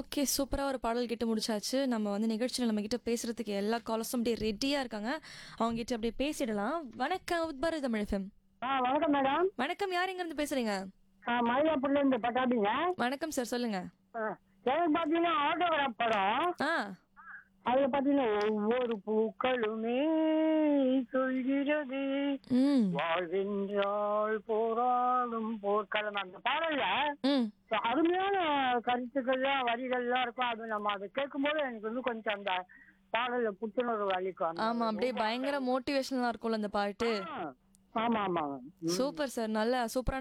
Okay சூப்பரா ஒரு பாடல் கேட்டு முடிச்சாச்சு நம்ம வந்து நிகழ்ச்சியில் நம்ம கிட்ட பேசுறதுக்கு எல்லா காலர்ஸும் அப்படியே ரெடியா இருக்காங்க அவங்க கிட்ட அப்படியே பேசிடலாம் வணக்கம் உத்பார தமிழ் FM. ஆ வணக்கம் மேடம் வணக்கம் யார் எங்க இருந்து பேசுறீங்க ஆ மயிலாப்பூர்ல இருந்து பட்டாபிங்க வணக்கம் சார் சொல்லுங்க ஆ, எனக்கு பார்த்தீங்கன்னா ஆட்டோகிராஃப் படம் ஆ அதுல பார்த்தீங்கன்னா ஒவ்வொரு பூக்களுமே சொல்கிறது ம் வாழ்வென்றால் போராடும் போர்க்களம் அந்த பாடல்ல ம் அருமையான கருத்துக்கள்லாம் வரிகள்லாம் இருக்கும் அது நம்ம அதை கேட்கும்போது எனக்கு வந்து கொஞ்சம் அந்த பாடல்ல புத்துணர்வு அளிக்கும் அந்த ஆமா அப்படியே பயங்கர மோட்டிவேஷனலா இருக்கும்ல அந்த பாட்டு ஆ, ஆமா ஆமா சூப்பர் சார் நல்ல சூப்பரான